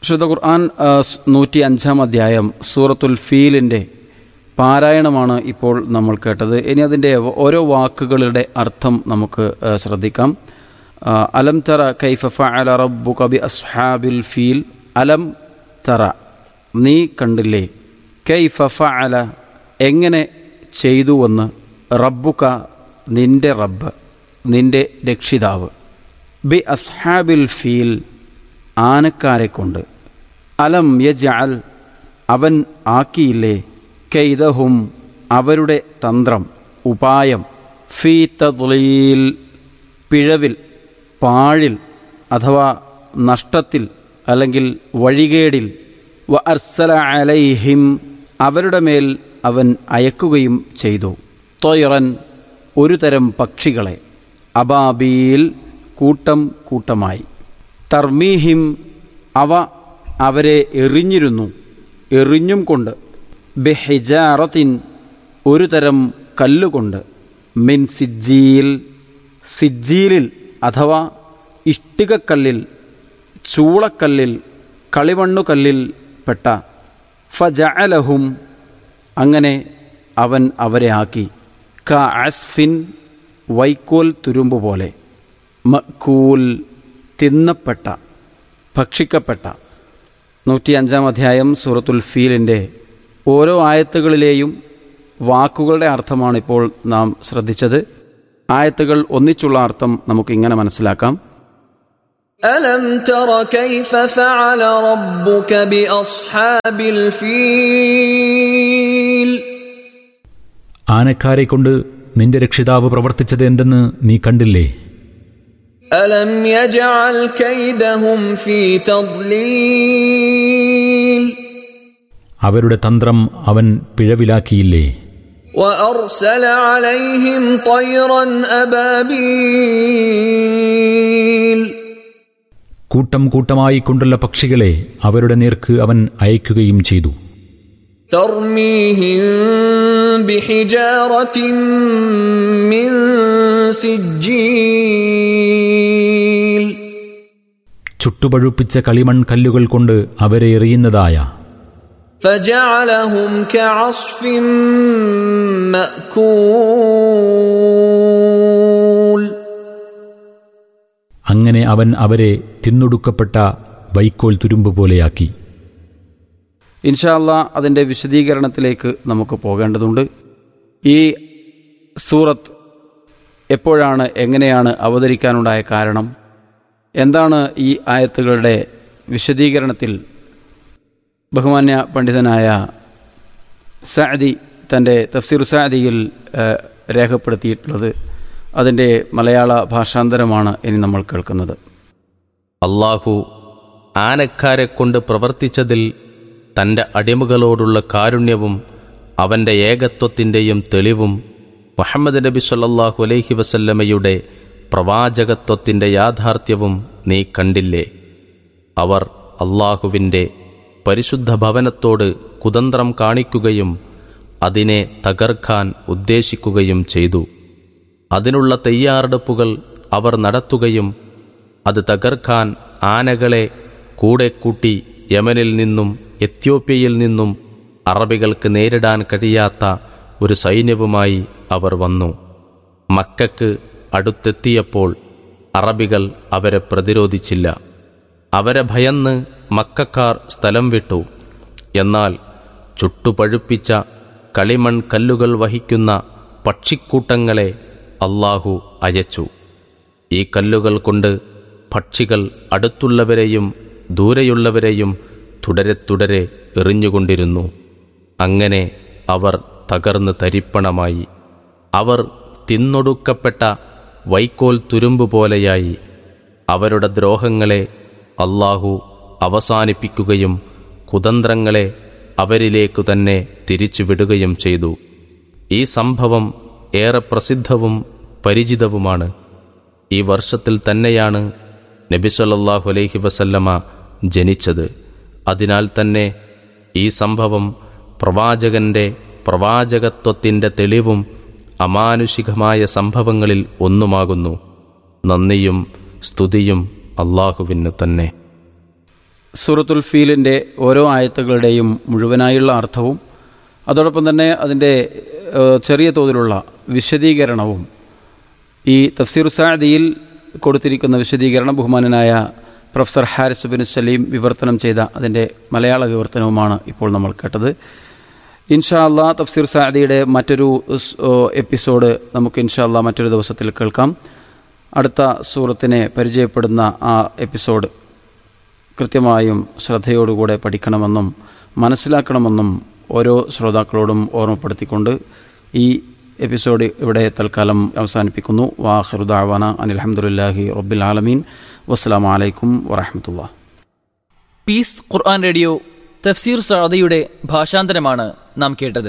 വിശുദ്ധ ഖുർആൻ ആ, സ് നൂറ്റി അഞ്ചാം അധ്യായം സൂറത്തുൽ ഫീലിൻ്റെ പാരായണമാണ് ഇപ്പോൾ നമ്മൾ കേട്ടത് ഇനി അതിൻ്റെ ഓരോ വാക്കുകളുടെ അർത്ഥം നമുക്ക് ആ, ശ്രദ്ധിക്കാം ആ, അലം തറ കൈഫ ഫഅല റബ്ബുക ബി അസ്ഹാബിൽ ഫീൽ അലം തറ നീ കണ്ടില്ലേ കൈഫ ഫഅല എങ്ങനെ ചെയ്തുവെന്ന് റബ്ബുക നിന്റെ റബ്ബ് നിന്റെ രക്ഷിതാവ് ബി അസ്ഹാബിൽ ഫീൽ ആനക്കാരെ കൊണ്ട് അലം യജഅൽ അവൻ ആക്കിയില്ലേ കൈദഹും അവരുടെ തന്ത്രം ഉപായം ഫീ തദ്ലീൽ പിഴവിൽ പാഴിൽ അഥവാ നഷ്ടത്തിൽ അല്ലെങ്കിൽ വഴികേടിൽ വ അർസല അലൈഹിം അവരുടെ മേൽ അവൻ അയക്കുകയും ചെയ്തു തൊയറൻ ഒരു തരം പക്ഷികളെ അബാബീൽ കൂട്ടം കൂട്ടമായി തർമീഹിം അവ അവരെ എറിഞ്ഞിരുന്നു എറിഞ്ഞും കൊണ്ട് ബെഹിജാറത്തിൻ ഒരു തരം കല്ലുകൊണ്ട് മിൻ സിജ്ജീൽ സിജ്ജീലിൽ അഥവാ ഇഷ്ടികക്കല്ലിൽ ചൂളക്കല്ലിൽ കളിമണ്ണുകല്ലിൽ പെട്ട ഫജഅലഹും അങ്ങനെ അവൻ അവരെ ആക്കി ക അസ്ഫിൻ വൈക്കോൽ തുരുമ്പ് പോലെ മക്കൂൽ തിന്നപ്പെട്ട ഭക്ഷിക്കപ്പെട്ട നൂറ്റി അഞ്ചാം അധ്യായം സൂറത്തുൽ ഫീലിൻ്റെ ഓരോ ആയത്തുകളിലെയും വാക്കുകളുടെ അർത്ഥമാണ് ഇപ്പോൾ നാം ശ്രദ്ധിച്ചത് ആയത്തുകൾ ഒന്നിച്ചുള്ള അർത്ഥം നമുക്കിങ്ങനെ മനസ്സിലാക്കാം ألم تر كيف فعل ربك بأصحاب الفيل ആനക്കാരെ കൊണ്ട് നിന്റെ രക്ഷിതാവ് പ്രവർത്തിച്ചത് എന്തെന്ന് നീ കണ്ടില്ലേ ألم يجعل كيدهم في تضليل അവരുടെ തന്ത്രം അവൻ പിഴവിലാക്കിയില്ലേ وأرسل عليهم طيرا أبابيل കൂട്ടം കൂട്ടമായി കൊണ്ടുള്ള പക്ഷികളെ അവരുടെ നേർക്ക് അവൻ അയക്കുകയും ചെയ്തു ترميهم بحجارة من سجيل ചുട്ടുപഴുപ്പിച്ച കളിമൺ കല്ലുകൾ കൊണ്ട് അവരെ എറിയുന്നതായ فجعلهم كعصف مأكول അങ്ങനെ അവൻ അവരെ തിന്നൊടുക്കപ്പെട്ട വൈക്കോൽ തുരുമ്പ് പോലെയാക്കി ഇൻഷാല്ല അതിൻ്റെ വിശദീകരണത്തിലേക്ക് നമുക്ക് പോകേണ്ടതുണ്ട് ഈ സൂറത്ത് എപ്പോഴാണ് എങ്ങനെയാണ് അവതരിക്കാനുണ്ടായ കാരണം എന്താണ് ഈ ആയത്തുകളുടെ വിശദീകരണത്തിൽ ബഹുമാന്യ പണ്ഡിതനായ സാദി തൻ്റെ തഫ്സീർ സാദിയിൽ ഏഹ്, രേഖപ്പെടുത്തിയിട്ടുള്ളത് അതിൻ്റെ മലയാള ഭാഷാന്തരമാണ് ഇനി നമ്മൾ കേൾക്കുന്നത് അള്ളാഹു ആനക്കാരെ കൊണ്ട് പ്രവർത്തിച്ചതിൽ തന്റെ അടിമകളോടുള്ള കാരുണ്യവും അവന്റെ ഏകത്വത്തിൻ്റെയും തെളിവും മുഹമ്മദ് നബി സല്ലല്ലാഹു അലൈഹി വസല്ലമയുടെ പ്രവാചകത്വത്തിൻ്റെ യാഥാർത്ഥ്യവും നീ കണ്ടില്ലേ അവർ അള്ളാഹുവിൻ്റെ പരിശുദ്ധ ഭവനത്തോട് കുതന്ത്രം കാണിക്കുകയും അതിനെ തകർക്കാൻ ഉദ്ദേശിക്കുകയും ചെയ്തു അതിനുള്ള തയ്യാറെടുപ്പുകൾ അവർ നടത്തുകയും അത് തകർക്കാൻ ആനകളെ കൂടെ കൂട്ടി യമനിൽ നിന്നും എത്യോപ്യയിൽ നിന്നും അറബികൾക്ക് നേരിടാൻ കഴിയാത്ത ഒരു സൈന്യവുമായി അവർ വന്നു മക്കക്ക് അടുത്തെത്തിയപ്പോൾ അറബികൾ അവരെ പ്രതിരോധിച്ചില്ല അവരെ ഭയന്ന് മക്കക്കാർ സ്ഥലം വിട്ടു എന്നാൽ ചുട്ടുപഴുപ്പിച്ച കളിമൺ കല്ലുകൾ വഹിക്കുന്ന പക്ഷിക്കൂട്ടങ്ങളെ അള്ളാഹു അയച്ചു ഈ കല്ലുകൾ കൊണ്ട് പക്ഷികൾ അടുത്തുള്ളവരെയും ദൂരെയുള്ളവരെയും തുടരെ തുടരെ എറിഞ്ഞുകൊണ്ടിരുന്നു അങ്ങനെ അവർ തകർന്ന് തരിപ്പണമായി അവർ തിന്നൊടുക്കപ്പെട്ട വൈക്കോൽ തുരുമ്പ് പോലെയായി അവരുടെ ദ്രോഹങ്ങളെ അള്ളാഹു അവസാനിപ്പിക്കുകയും കുതന്ത്രങ്ങളെ അവരിലേക്കു തന്നെ തിരിച്ചുവിടുകയും ചെയ്തു ഈ സംഭവം ഏറെ പ്രസിദ്ധവും പരിചിതവുമാണ് ഈ വർഷത്തിൽ തന്നെയാണ് നബിസല്ലാഹു അലൈഹി വസല്ലമ ജനിച്ചത് അതിനാൽ തന്നെ ഈ സംഭവം പ്രവാചകന്റെ പ്രവാചകത്വത്തിൻ്റെ തെളിവും അമാനുഷികമായ സംഭവങ്ങളിൽ ഒന്നുമാകുന്നു നന്ദിയും സ്തുതിയും അള്ളാഹുവിന് തന്നെ സൂറത്തുൽ ഫീലിൻ്റെ ഓരോ ആയത്തുകളുടെയും മുഴുവനായുള്ള അർത്ഥവും അതോടൊപ്പം തന്നെ അതിൻ്റെ ഏഹ്, ചെറിയ തോതിലുള്ള വിശദീകരണവും ഈ തഫ്സീർ സാദിയിൽ കൊടുത്തിരിക്കുന്ന വിശദീകരണം ബഹുമാനനായ പ്രൊഫസർ ഹാരിസ് ബിൻ സലീം വിവർത്തനം ചെയ്ത അതിൻ്റെ മലയാള വിവർത്തനവുമാണ് ഇപ്പോൾ നമ്മൾ കേട്ടത് ഇൻഷാ അള്ളാ തഫ്സീർ സാദിയുടെ മറ്റൊരു സ്- ഓ, എപ്പിസോഡ് നമുക്ക് ഇൻഷാ അള്ളാ മറ്റൊരു ദിവസത്തിൽ കേൾക്കാം അടുത്ത സൂറത്തിനെ പരിചയപ്പെടുന്ന ആ എപ്പിസോഡ് കൃത്യമായും ശ്രദ്ധയോടുകൂടെ പഠിക്കണമെന്നും മനസ്സിലാക്കണമെന്നും ഓരോ ശ്രോതാക്കളോടും ഓർമ്മപ്പെടുത്തിക്കൊണ്ട് ഈ എപ്പിസോഡ് ഇവിടെ തൽക്കാലം അവസാനിപ്പിക്കുന്നു വാഹൃദാവാന അനിൽഹമുല്ലാഹി റബ്ബിൽ ആലമീൻ വസ്സലാമു അലൈക്കും വറഹമത്തുള്ള പീസ് ഖുർആൻ റേഡിയോ തഫ്സീർ സാദയുടെ ഭാഷാന്തരമാണ് നാം കേട്ടത്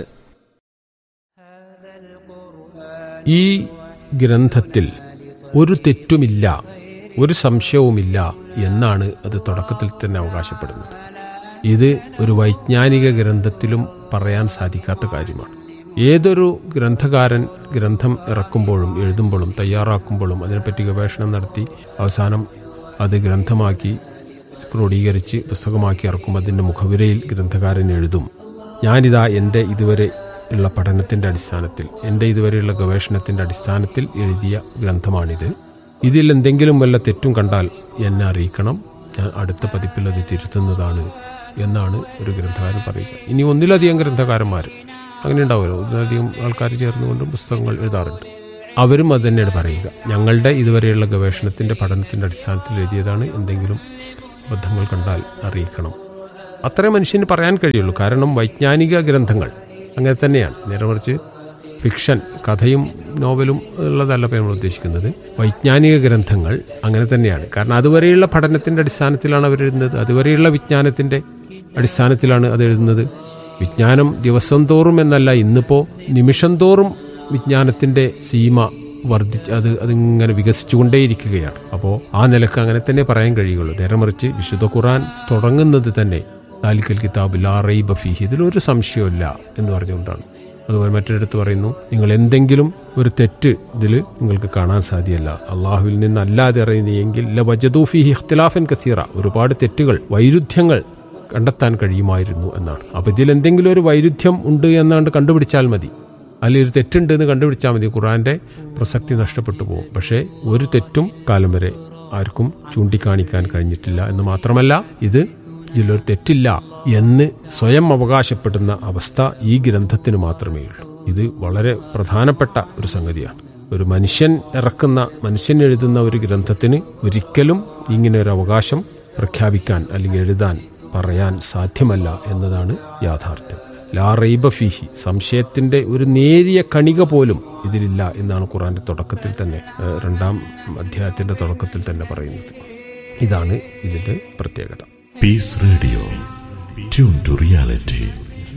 ഈ ഗ്രന്ഥത്തിൽ ഒരു തെറ്റുമില്ല ഒരു സംശയവുമില്ല എന്നാണ് അത് തുടക്കത്തിൽ തന്നെ അവകാശപ്പെടുന്നത് ഇത് ഒരു വൈജ്ഞാനിക ഗ്രന്ഥത്തിലും പറയാൻ സാധിക്കാത്ത കാര്യമാണ് ഏതൊരു ഗ്രന്ഥകാരൻ ഗ്രന്ഥം ഇറക്കുമ്പോഴും എഴുതുമ്പോഴും തയ്യാറാക്കുമ്പോഴും അതിനെപ്പറ്റി ഗവേഷണം നടത്തി അവസാനം അത് ഗ്രന്ഥമാക്കി ക്രോഡീകരിച്ച് പുസ്തകമാക്കി ഇറക്കുമ്പോൾ അതിൻ്റെ മുഖവിരയിൽ ഗ്രന്ഥകാരൻ എഴുതും ഞാനിതാ എൻ്റെ ഇതുവരെ ഉള്ള പഠനത്തിൻ്റെ അടിസ്ഥാനത്തിൽ എൻ്റെ ഇതുവരെയുള്ള ഗവേഷണത്തിൻ്റെ അടിസ്ഥാനത്തിൽ എഴുതിയ ഗ്രന്ഥമാണിത് ഇതിൽ എന്തെങ്കിലും വല്ല തെറ്റും കണ്ടാൽ എന്നെ അറിയിക്കണം ഞാൻ അടുത്ത പതിപ്പിൽ അത് തിരുത്തുന്നതാണ് എന്നാണ് ഒരു ഗ്രന്ഥകാരൻ പറയുക ഇനി ഒന്നിലധികം ഗ്രന്ഥകാരന്മാർ അങ്ങനെ ഉണ്ടാവുമല്ലോ ഒന്നിലധികം ആൾക്കാർ ചേർന്നുകൊണ്ട് പുസ്തകങ്ങൾ എഴുതാറുണ്ട് അവരും അത് തന്നെയാണ് പറയുക ഞങ്ങളുടെ ഇതുവരെയുള്ള ഗവേഷണത്തിൻ്റെ പഠനത്തിൻ്റെ അടിസ്ഥാനത്തിൽ എഴുതിയതാണ് എന്തെങ്കിലും അബദ്ധങ്ങൾ കണ്ടാൽ അറിയിക്കണം അത്രേ മനുഷ്യന് പറയാൻ കഴിയുള്ളൂ കാരണം വൈജ്ഞാനിക ഗ്രന്ഥങ്ങൾ അങ്ങനെ തന്നെയാണ് നേരെ മറിച്ച് ഫിക്ഷൻ കഥയും നോവലും ഉള്ളതല്ല ഇപ്പോൾ നമ്മൾ ഉദ്ദേശിക്കുന്നത് വൈജ്ഞാനിക ഗ്രന്ഥങ്ങൾ അങ്ങനെ തന്നെയാണ് കാരണം അതുവരെയുള്ള പഠനത്തിന്റെ അടിസ്ഥാനത്തിലാണ് അവർ എഴുതുന്നത് അതുവരെയുള്ള വിജ്ഞാനത്തിന്റെ അടിസ്ഥാനത്തിലാണ് അത് എഴുതുന്നത് വിജ്ഞാനം ദിവസം തോറും എന്നല്ല ഇന്നിപ്പോ നിമിഷം തോറും വിജ്ഞാനത്തിന്റെ സീമ വർദ്ധിച്ച് അത് അതിങ്ങനെ വികസിച്ചുകൊണ്ടേയിരിക്കുകയാണ് അപ്പോൾ ആ നിലക്ക് അങ്ങനെ തന്നെ പറയാൻ കഴിയുള്ളൂ നേരെ മറിച്ച് വിശുദ്ധ ഖുറാൻ തുടങ്ങുന്നത് തന്നെ താലിക്കൽ കിതാബ് ലാ റൈബ ഫീഹി ഇതിലൊരു സംശയമില്ല എന്ന് പറഞ്ഞുകൊണ്ടാണ് അതുപോലെ മറ്റൊരിടത്ത് പറയുന്നു നിങ്ങൾ എന്തെങ്കിലും ഒരു തെറ്റ് ഇതിൽ നിങ്ങൾക്ക് കാണാൻ സാധ്യമല്ല അള്ളാഹുവിൽ നിന്നല്ലാതെ അറിയുന്നെങ്കിൽ ല വജദൂഫിഹി ഇഖ്തിലാഫൻ കസീറ ഒരുപാട് തെറ്റുകൾ വൈരുദ്ധ്യങ്ങൾ കണ്ടെത്താൻ കഴിയുമായിരുന്നു എന്നാണ് അപ്പൊ ഇതിൽ എന്തെങ്കിലും ഒരു വൈരുദ്ധ്യം ഉണ്ട് എന്നാണ്ട് കണ്ടുപിടിച്ചാൽ മതി അല്ലെങ്കിൽ ഒരു തെറ്റുണ്ട് എന്ന് കണ്ടുപിടിച്ചാൽ മതി ഖുറാന്റെ പ്രസക്തി നഷ്ടപ്പെട്ടു പോകും പക്ഷേ ഒരു തെറ്റും കാലം വരെ ആർക്കും ചൂണ്ടിക്കാണിക്കാൻ കഴിഞ്ഞിട്ടില്ല എന്ന് മാത്രമല്ല ഇത് ഇതിലൊരു തെറ്റില്ല എന്ന് സ്വയം അവകാശപ്പെടുന്ന അവസ്ഥ ഈ ഗ്രന്ഥത്തിന് മാത്രമേ ഉള്ളൂ ഇത് വളരെ പ്രധാനപ്പെട്ട ഒരു സംഗതിയാണ് ഒരു മനുഷ്യൻ ഇറക്കുന്ന മനുഷ്യൻ എഴുതുന്ന ഒരു ഗ്രന്ഥത്തിന് ഒരിക്കലും ഇങ്ങനെ ഒരു അവകാശം പ്രഖ്യാപിക്കാൻ അല്ലെങ്കിൽ എഴുതാൻ പറയാൻ സാധ്യമല്ല എന്നതാണ് യാഥാർത്ഥ്യം ലാ റൈബ ഫീഹി സംശയത്തിന്റെ ഒരു നേരിയ കണിക പോലും ഇതിലില്ല എന്നാണ് ഖുറാന്റെ തുടക്കത്തിൽ തന്നെ ഏഹ്, രണ്ടാം അധ്യായത്തിന്റെ തുടക്കത്തിൽ തന്നെ പറയുന്നത് ഇതാണ് ഇതിന്റെ പ്രത്യേകത Peace Radio. Tune to reality.